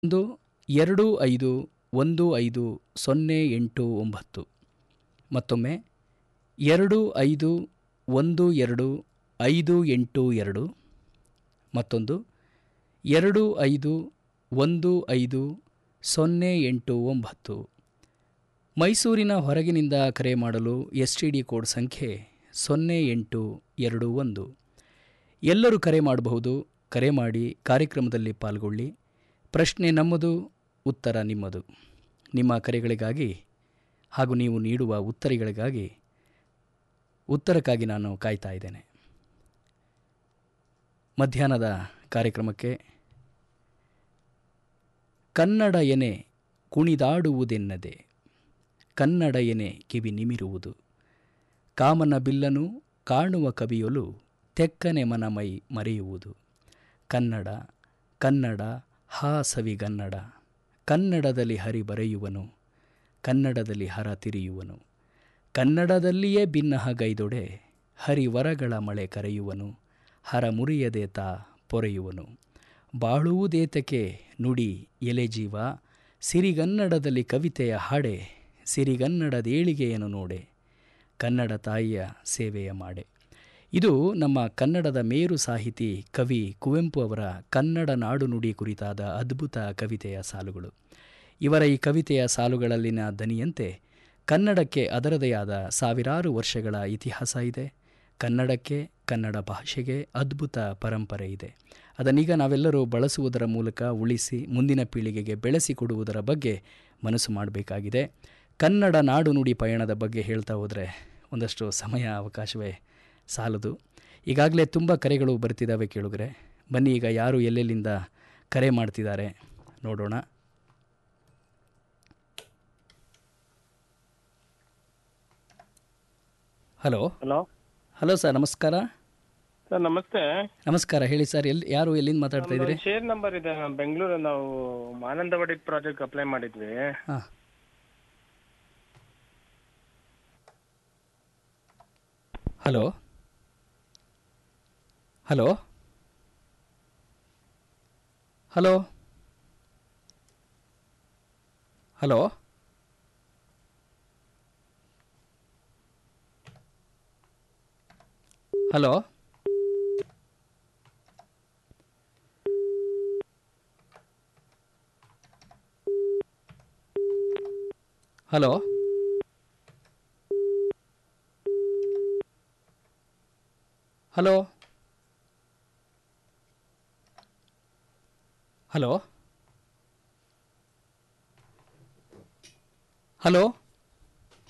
ಒಂದು ಎರಡು ಐದು ಒಂದು ಐದು ಸೊನ್ನೆ ಎಂಟು ಒಂಬತ್ತು ಮತ್ತೊಮ್ಮೆ ಎರಡು ಐದು ಒಂದು ಎರಡು ಐದು ಎಂಟು ಎರಡು ಮತ್ತೊಂದು ಎರಡು ಐದು ಒಂದು ಐದು ಸೊನ್ನೆ ಎಂಟು ಒಂಬತ್ತು ಮೈಸೂರಿನ ಹೊರಗಿನಿಂದ ಕರೆ ಮಾಡಲು ಎಸ್ ಟಿ ಡಿ ಕೋಡ್ ಸಂಖ್ಯೆ ಸೊನ್ನೆ ಎಂಟು ಎರಡು ಒಂದು ಎಲ್ಲರೂ ಕರೆ ಮಾಡಬಹುದು ಕರೆ ಮಾಡಿ ಕಾರ್ಯಕ್ರಮದಲ್ಲಿ ಪಾಲ್ಗೊಳ್ಳಿ ಪ್ರಶ್ನೆ ನಮ್ಮದು ಉತ್ತರ ನಿಮ್ಮದು ನಿಮ್ಮ ಕರೆಗಳಿಗಾಗಿ ಹಾಗೂ ನೀವು ನೀಡುವ ಉತ್ತರಗಳಿಗಾಗಿ ಉತ್ತರಕ್ಕಾಗಿ ನಾನು ಕಾಯ್ತಾ ಇದ್ದೇನೆ ಮಧ್ಯಾಹ್ನದ ಕಾರ್ಯಕ್ರಮಕ್ಕೆ ಕನ್ನಡ ಎನೆ ಕುಣಿದಾಡುವುದೆನ್ನದೆ ಕನ್ನಡ ಎನೆ ಕಿವಿ ನಿಮಿರುವುದು ಕಾಮನ ಬಿಲ್ಲನು ಕಾಣುವ ಕವಿಯೊಲು ತೆಕ್ಕನೆ ಮನಮೈ ಮರೆಯುವುದು ಕನ್ನಡ ಕನ್ನಡ ಹಾ ಸವಿಗನ್ನಡ ಕನ್ನಡದಲ್ಲಿ ಹರಿ ಬರೆಯುವನು ಕನ್ನಡದಲ್ಲಿ ಹರ ತಿರಿಯುವನು ಕನ್ನಡದಲ್ಲಿಯೇ ಭಿನ್ನಹ ಗೈದೊಡೆ ಹರಿವರಗಳ ಮಳೆ ಕರೆಯುವನು ಹರ ಮುರಿಯದೆ ತಾ ಪೊರೆಯುವನು ಬಾಳುವುದೇತಕ್ಕೆ ನುಡಿ ಎಲೆ ಜೀವ ಸಿರಿಗನ್ನಡದಲ್ಲಿ ಕವಿತೆಯ ಹಾಡೆ ಸಿರಿಗನ್ನಡದೇಳಿಗೆಯನ್ನು ನೋಡೆ ಕನ್ನಡ ತಾಯಿಯ ಸೇವೆಯ ಮಾಡೆ ಇದು ನಮ್ಮ ಕನ್ನಡದ ಮೇರು ಸಾಹಿತಿ ಕವಿ ಕುವೆಂಪು ಅವರ ಕನ್ನಡ ನಾಡು ನುಡಿ ಕುರಿತಾದ ಅದ್ಭುತ ಕವಿತೆಯ ಸಾಲುಗಳು ಇವರ ಈ ಕವಿತೆಯ ಸಾಲುಗಳಲ್ಲಿನ ದನಿಯಂತೆ ಕನ್ನಡಕ್ಕೆ ಅದರದೇ ಆದ ಸಾವಿರಾರು ವರ್ಷಗಳ ಇತಿಹಾಸ ಇದೆ ಕನ್ನಡಕ್ಕೆ ಕನ್ನಡ ಭಾಷೆಗೆ ಅದ್ಭುತ ಪರಂಪರೆ ಇದೆ ಅದನ್ನೀಗ ನಾವೆಲ್ಲರೂ ಬಳಸುವುದರ ಮೂಲಕ ಉಳಿಸಿ ಮುಂದಿನ ಪೀಳಿಗೆಗೆ ಬೆಳೆಸಿಕೊಡುವುದರ ಬಗ್ಗೆ ಮನಸ್ಸು ಮಾಡಬೇಕಾಗಿದೆ ಕನ್ನಡ ನಾಡು ನುಡಿ ಪಯಣದ ಬಗ್ಗೆ ಹೇಳ್ತಾ ಹೋದರೆ ಒಂದಷ್ಟು ಸಮಯ ಅವಕಾಶವೇ ಸಾಲದು ಈಗಾಗಲೇ ತುಂಬ ಕರೆಗಳು ಬರ್ತಿದ್ದಾವೆ ಕೇಳಿದ್ರೆ ಬನ್ನಿ ಈಗ ಯಾರು ಎಲ್ಲೆಲ್ಲಿಂದ ಕರೆ ಮಾಡ್ತಿದ್ದಾರೆ ನೋಡೋಣ ಹಲೋ ಹಲೋ ಹಲೋ ಸರ್ ನಮಸ್ಕಾರ ಸರ್ ನಮಸ್ತೆ ನಮಸ್ಕಾರ ಹೇಳಿ ಸರ್ ಎಲ್ಲಿ ಯಾರು ಎಲ್ಲಿಂದ ಮಾತಾಡ್ತಾ ಇದ್ದೀರಿ ಶೇರ್ ನಂಬರ್ ಇದೆ ಬೆಂಗಳೂರು ನಾವು ಮಾನಂದವಾಡಿ ಪ್ರಾಜೆಕ್ಟ್ ಅಪ್ಲೈ ಮಾಡಿದ್ವಿ ಹಾಂ hello hello hello hello hello hello hello hello hello